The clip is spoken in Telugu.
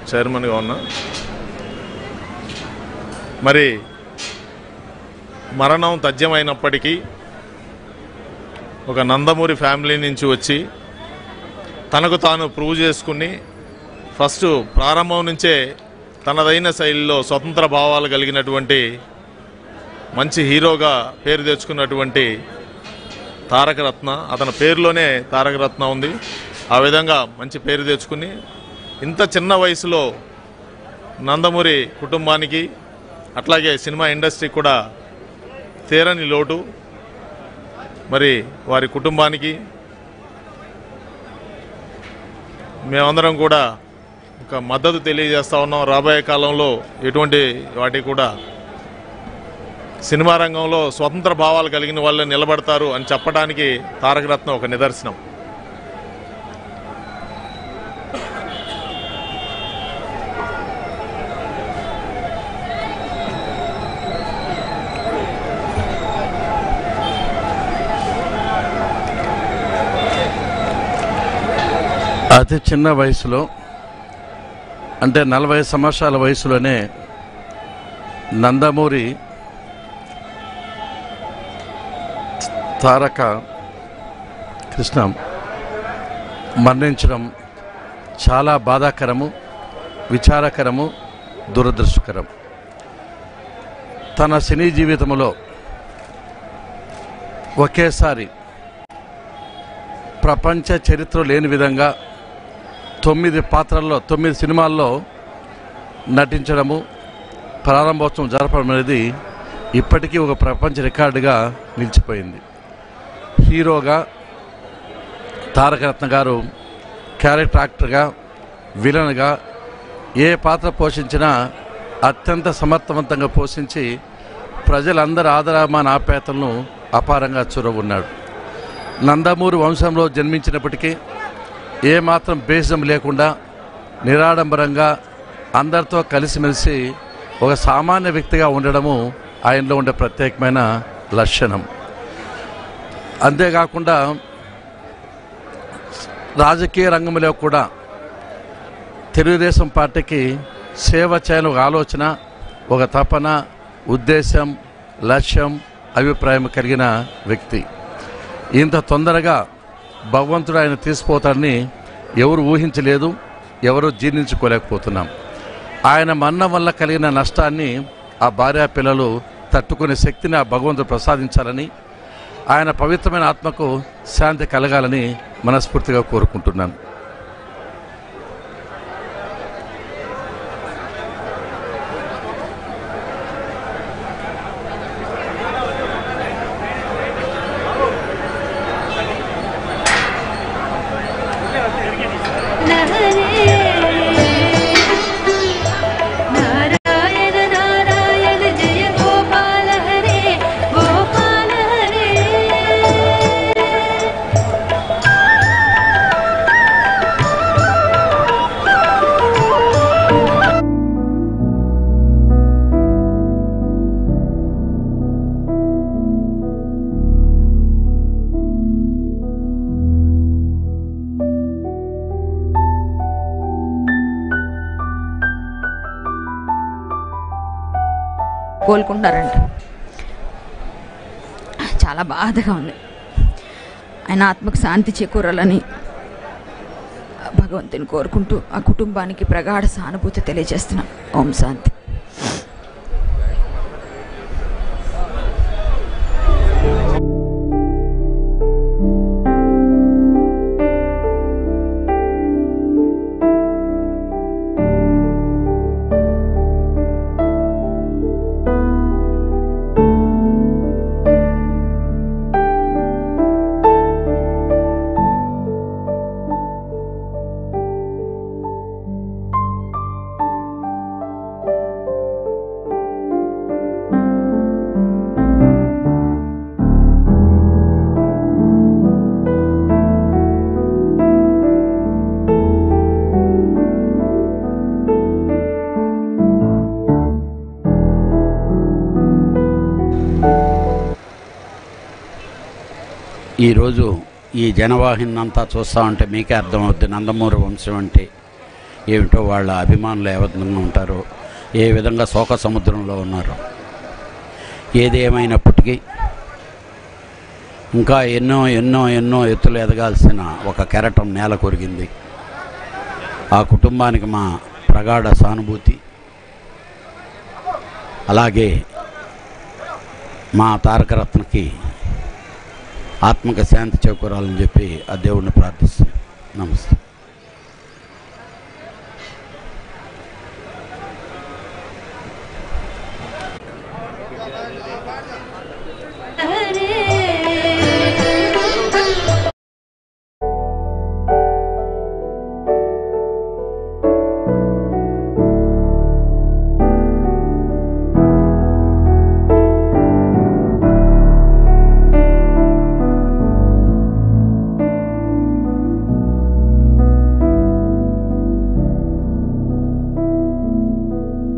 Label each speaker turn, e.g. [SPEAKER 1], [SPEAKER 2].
[SPEAKER 1] చైర్మన్గా ఉన్నా మరి మరణం తథ్యమైనప్పటికీ ఒక నందమూరి ఫ్యామిలీ నుంచి వచ్చి తనకు తాను ప్రూవ్ చేసుకుని ఫస్ట్ ప్రారంభం నుంచే తనదైన శైలిలో స్వతంత్ర భావాలు కలిగినటువంటి మంచి హీరోగా పేరు తెచ్చుకున్నటువంటి తారకరత్న అతని పేరులోనే తారకరత్న ఉంది ఆ విధంగా మంచి పేరు తెచ్చుకుని ఇంత చిన్న వయసులో నందమూరి కుటుంబానికి అట్లాగే సినిమా ఇండస్ట్రీ కూడా తీరని లోటు మరి వారి కుటుంబానికి మేమందరం కూడా ఒక మద్దతు తెలియజేస్తా ఉన్నాం రాబోయే కాలంలో ఎటువంటి వాటికి కూడా సినిమా రంగంలో స్వతంత్ర భావాలు కలిగిన వాళ్ళు నిలబడతారు అని చెప్పడానికి తారకరత్న ఒక నిదర్శనం
[SPEAKER 2] అతి చిన్న వయసులో అంటే నలభై సంవత్సరాల వయసులోనే నందమూరి తారక కృష్ణ మరణించడం చాలా బాధాకరము విచారకరము దురదృష్టకరం తన సినీ జీవితంలో ఒకేసారి ప్రపంచ చరిత్ర లేని విధంగా తొమ్మిది పాత్రల్లో తొమ్మిది సినిమాల్లో నటించడము ప్రారంభోత్సవం జరపడం అనేది ఇప్పటికీ ఒక ప్రపంచ రికార్డుగా నిలిచిపోయింది హీరోగా తారకరత్న గారు క్యారెక్టర్ యాక్టర్గా విలన్గా ఏ పాత్ర పోషించినా అత్యంత సమర్థవంతంగా పోషించి ప్రజలందరి ఆదరామాన ఆప్యాయతలను అపారంగా చూరగొన్నాడు నందమూరి వంశంలో జన్మించినప్పటికీ ఏమాత్రం భేషం లేకుండా నిరాడంబరంగా అందరితో కలిసిమెలిసి ఒక సామాన్య వ్యక్తిగా ఉండడము ఆయనలో ఉండే ప్రత్యేకమైన లక్షణం అంతేకాకుండా రాజకీయ రంగంలో కూడా తెలుగుదేశం పార్టీకి సేవ చేయని ఒక ఆలోచన ఒక తపన ఉద్దేశం లక్ష్యం అభిప్రాయం కలిగిన వ్యక్తి ఇంత తొందరగా భగవంతుడు ఆయన తీసిపోతాడని ఎవరు ఊహించలేదు ఎవరు జీర్ణించుకోలేకపోతున్నాం ఆయన మరణం వల్ల కలిగిన నష్టాన్ని ఆ భార్యా పిల్లలు తట్టుకునే శక్తిని ఆ భగవంతుడు ప్రసాదించాలని ఆయన పవిత్రమైన ఆత్మకు శాంతి కలగాలని మనస్ఫూర్తిగా కోరుకుంటున్నాను
[SPEAKER 3] నారాయణ నారాయణ జయ గోపాల హరే గోపాల హరే
[SPEAKER 4] కోలుకుంటున్నారంట చాలా బాధగా ఉంది ఆయన ఆత్మకు శాంతి చేకూరాలని భగవంతుని కోరుకుంటూ ఆ కుటుంబానికి ప్రగాఢ సానుభూతి తెలియజేస్తున్నాం ఓం శాంతి
[SPEAKER 5] ఈరోజు ఈ జనవాహిని అంతా చూస్తూ ఉంటే మీకే అర్థమవుద్ది నందమూరి వంశం అంటే ఏమిటో వాళ్ళ అభిమానులు ఏ విధంగా ఉంటారో ఏ విధంగా శోక సముద్రంలో ఉన్నారో ఏది ఏమైనప్పటికీ ఇంకా ఎన్నో ఎన్నో ఎన్నో ఎత్తులు ఎదగాల్సిన ఒక కెరటం నేల కొరిగింది ఆ కుటుంబానికి మా ప్రగాఢ సానుభూతి అలాగే మా తారకరత్నకి ఆత్మక శాంతి చేకూరాలని చెప్పి ఆ దేవుడిని ప్రార్థిస్తున్నాను నమస్తే